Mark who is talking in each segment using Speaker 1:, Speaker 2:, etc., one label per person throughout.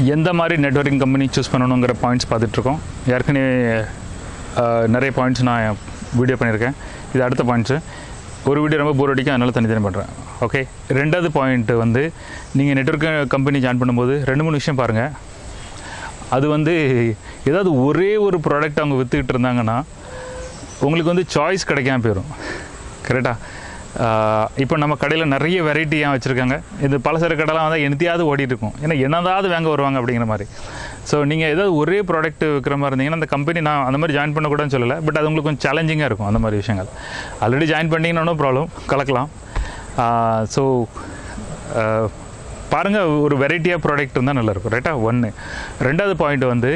Speaker 1: எந்த மாதிரி networking company choose பண்ணணுங்கிற பாயிண்ட்ஸ் பார்த்துட்ருக்கோம் ஏற்கனவே அஹ், நிறைய பாயிண்ட்ஸ் நான் வீடியோ பண்ணியிருக்கேன் இது அடுத்த பாயிண்ட்ஸு ஒரு வீடியோ ரொம்ப போர் அடிக்கும் அதனால தனித்தனி பண்ணுறேன் ஓகே ரெண்டாவது பாயிண்ட் வந்து நீங்கள் நெட்வொர்க் கம்பெனி ஜாயின் பண்ணும்போது ரெண்டு மூணு விஷயம் பாருங்கள் அது வந்து ஏதாவது ஒரே ஒரு ப்ராடக்ட் அவங்க விற்றுக்கிட்டு இருந்தாங்கன்னா உங்களுக்கு வந்து சாய்ஸ் கிடைக்காம போயிடும் கரெக்டாக இப்போ நம்ம கடையில் நிறைய வெரைட்டியாக வச்சுருக்காங்க இது பலசரக்கு கடைலாம் வந்து என்னத்தையாவது ஓடிட்டு இருக்கும் ஏன்னா என்னதாவது வாங்க வருவாங்க அப்படிங்கிற மாதிரி ஸோ நீங்கள் ஏதாவது ஒரே ப்ராடக்ட் விற்கிற மாதிரி இருந்தீங்கன்னா அந்த கம்பெனி நான் அந்த மாதிரி ஜாயின் பண்ணக்கூடாதுன்னு சொல்லலை பட் அது உங்களுக்கு கொஞ்சம் சேலஞ்சிங்காக இருக்கும் அந்த மாதிரி விஷயங்கள் ஆல்ரெடி ஜாயின் பண்ணிங்கன்னா ப்ராப்ளம் கலக்கலாம் ஸோ பாருங்கள் ஒரு வெரைட்டியாக ப்ராடக்ட் இருந்தால் நல்லாயிருக்கும் ரைட்டா ஒன்று ரெண்டாவது பாயிண்ட் வந்து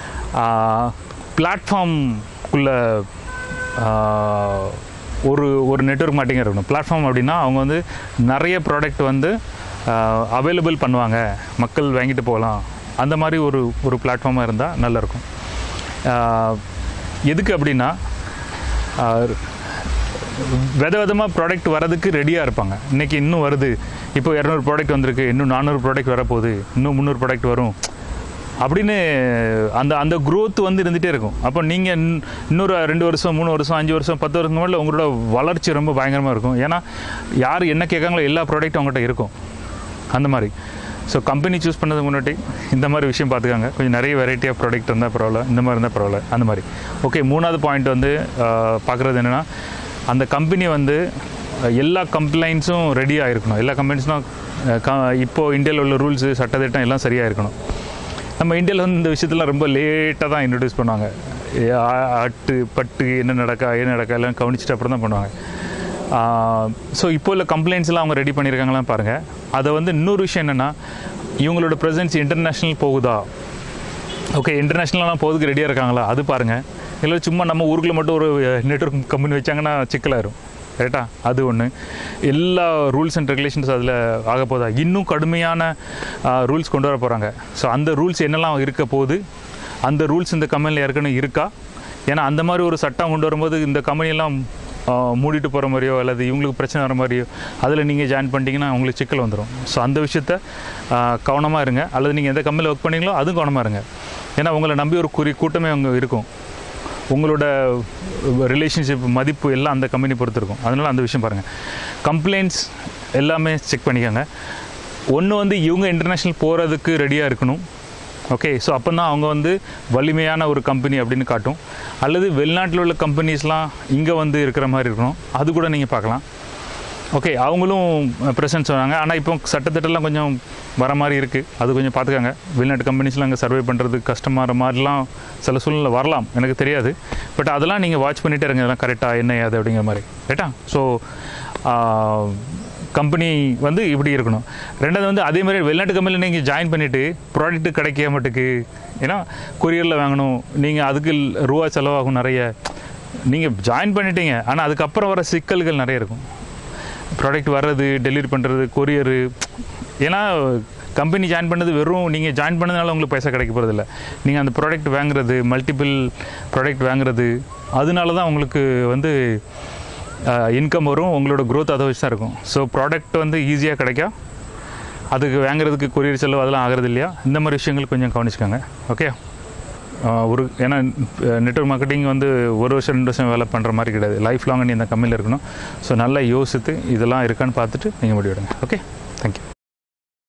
Speaker 1: பிளாட்ஃபார்ம்குள்ளே ஒரு ஒரு நெட்வொர்க் மாட்டிங்க இருக்கணும் பிளாட்ஃபார்ம் அப்படின்னா அவங்க வந்து நிறைய ப்ராடக்ட் வந்து அவைலபிள் பண்ணுவாங்க மக்கள் வாங்கிட்டு போகலாம் அந்த மாதிரி ஒரு ஒரு பிளாட்ஃபார்மாக இருந்தால் நல்லாயிருக்கும் ஆஹ் எதுக்கு அப்படின்னா ஆஹ் வித விதமாக ப்ராடக்ட் வரதுக்கு ரெடியாக இருப்பாங்க இன்றைக்கி இன்னும் வருது இப்போ இரநூறு ப்ராடக்ட் வந்திருக்கு இன்னும் நானூறு ப்ராடக்ட் வரப்போகுது இன்னும் முந்நூறு ப்ராடக்ட் வரும் அப்படின்னு அந்த அந்த growth வந்து இருந்துகிட்டே இருக்கும் அப்போ நீங்கள் இன்னொரு ரெண்டு வருஷம் மூணு வருஷம் அஞ்சு வருஷம் பத்து வருஷம் மேலே உங்களோட வளர்ச்சி ரொம்ப பயங்கரமாக இருக்கும் ஏன்னா யார் என்ன கேட்காங்களோ எல்லா ப்ராடக்ட்டும் அவங்ககிட்ட இருக்கும் அந்த மாதிரி ஸோ கம்பெனி சூஸ் பண்ணதுக்கு முன்னாடி இந்த மாதிரி விஷயம் பார்த்துக்காங்க கொஞ்சம் நிறைய வெரைட்டி ஆஃப் ப்ராடக்ட் இருந்தால் பரவாயில்ல இந்த மாதிரி இருந்தால் பரவாயில்ல அந்த மாதிரி ஓகே மூணாவது பாயிண்ட் வந்து பார்க்குறது என்னென்னா அந்த கம்பெனி வந்து அஹ், எல்லா கம்ப்ளைண்ட்ஸும் ரெடியாக இருக்கணும் எல்லா கம்ப்ளைண்ட்ஸ்னால் இப்போது இந்தியாவில் உள்ள ரூல்ஸு சட்டத்திட்டம் எல்லாம் சரியாக இருக்கணும் நம்ம இந்தியாவில் வந்து இந்த விஷயத்தெல்லாம் ரொம்ப லேட்டாக தான் இன்ட்ரடியூஸ் பண்ணுவாங்க ஏ, ஆ- ஆட்டு பட்டு என்ன நடக்கா என்ன நடக்கா எல்லாம் கவனிச்சுட்டு அப்புறம் தான் பண்ணுவாங்க ஸோ இப்போ உள்ள கம்ப்ளைண்ட்ஸ்லாம் அவங்க ரெடி பண்ணியிருக்காங்களான்னு பாருங்கள் அதை வந்து இன்னொரு விஷயம் என்னென்னா இவங்களோட ப்ரெசன்ஸ் இன்டர்நேஷ்னல் போகுதா ஓகே இன்டர்நேஷ்னலாக போகிறதுக்கு ரெடியாக இருக்காங்களா அது பாருங்கள் இல்லை சும்மா நம்ம ஊருக்குள்ள மட்டும் ஒரு நெட்வொர்க் கம்பெனி வச்சாங்கன்னா சிக்கலாயிரும் ரைட்டா அது ஒன்று எல்லா ரூல்ஸ் அண்ட் ரெகுலேஷன்ஸ் அதில் ஆக போதா இன்னும் கடுமையான ரூல்ஸ் கொண்டு வர போகிறாங்க ஸோ அந்த ரூல்ஸ் என்னெல்லாம் இருக்க போகுது அந்த ரூல்ஸ் இந்த கம்பெனியில் ஏற்கனவே இருக்கா ஏன்னா அந்த மாதிரி ஒரு சட்டம் கொண்டு வரும்போது இந்த கம்பெனியெல்லாம் மூடிட்டு போகிற மாதிரியோ அல்லது இவங்களுக்கு பிரச்சனை வர மாதிரியோ அதில் நீங்கள் ஜாயின் பண்ணிட்டீங்கன்னா உங்களுக்கு சிக்கல் வந்துடும் ஸோ அந்த விஷயத்த கவனமாக இருங்க அல்லது நீங்கள் எந்த கம்பெனியில் ஒர்க் பண்ணீங்களோ அதுவும் கவனமாக இருங்க ஏன்னா உங்களை நம்பி ஒரு குறி கூட்டமே அங்கே இருக்கும் உங்களோட ரிலேஷன்ஷிப் மதிப்பு எல்லாம் அந்த கம்பெனி பொறுத்து இருக்கும் அதனால் அந்த விஷயம் பாருங்கள் கம்ப்ளைண்ட்ஸ் எல்லாமே செக் பண்ணிக்கோங்க ஒன்று வந்து இவங்க இன்டர்நேஷ்னல் போகிறதுக்கு ரெடியாக இருக்கணும் ஓகே ஸோ அப்போ தான் அவங்க வந்து வலிமையான ஒரு கம்பெனி அப்படின்னு காட்டும் அல்லது வெளிநாட்டில் உள்ள கம்பெனிஸ்லாம் இங்கே வந்து இருக்கிற மாதிரி இருக்கணும் அது கூட நீங்கள் பார்க்கலாம் ஓகே அவங்களும் ப்ரெசன்ஸ் வராங்க ஆனால் இப்போ சட்டத்திட்டம்லாம் கொஞ்சம் வர மாதிரி இருக்குது அது கொஞ்சம் பார்த்துக்கங்க வெளிநாட்டு கம்பெனிஸ்லாம் அங்கே சர்வே பண்ணுறது கஷ்டமாகிற மாதிரிலாம் சில சூழ்நிலை வரலாம் எனக்கு தெரியாது பட் அதெல்லாம் நீங்கள் வாட்ச் பண்ணிகிட்டே இருங்க இதெல்லாம் கரெக்டாக என்ன ஏது அப்படிங்கிற மாதிரி ரைட்டா ஸோ கம்பெனி வந்து இப்படி இருக்கணும் ரெண்டாவது வந்து அதே மாதிரி வெளிநாட்டு கம்பெனியில் நீங்கள் ஜாயின் பண்ணிவிட்டு ப்ராடக்ட்டு கிடைக்க மாட்டுக்கு ஏன்னா கொரியரில் வாங்கணும் நீங்கள் அதுக்கு ரூபா செலவாகும் நிறைய நீங்கள் ஜாயின் பண்ணிட்டீங்க ஆனால் அதுக்கப்புறம் வர சிக்கல்கள் நிறைய இருக்கும் ப்ராடக்ட் வர்றது டெலிவரி பண்ணுறது கொரியரு ஏன்னா கம்பெனி ஜாயின் பண்ணது வெறும் நீங்கள் ஜாயின் பண்ணதுனால உங்களுக்கு பைசா கிடைக்க போகிறதில்ல நீங்கள் அந்த ப்ராடக்ட் வாங்குறது மல்டிபிள் ப்ராடக்ட் வாங்குறது அதனால தான் உங்களுக்கு வந்து இன்கம் வரும் உங்களோட growth அதை வச்சு தான் இருக்கும் ஸோ ப்ராடக்ட் வந்து ஈஸியாக கிடைக்கும் அதுக்கு வாங்குறதுக்கு கொரியர் செலவு அதெல்லாம் ஆகிறது இல்லையா இந்த மாதிரி விஷயங்கள் கொஞ்சம் கவனிச்சுக்கோங்க ஓகே ஒரு ஏன்னா நெட்வொர்க் மார்க்கெட்டிங் வந்து ஒரு வருஷம் ரெண்டு வருஷம் வேலை பண்ணுற மாதிரி கிடையாது லைஃப் லாங் நீ இந்த கம்பெனியில் இருக்கணும் ஸோ நல்லா யோசித்து இதெல்லாம் இருக்கான்னு பார்த்துட்டு நீங்கள் முடிவெடுங்க ஓகே தேங்க்யூ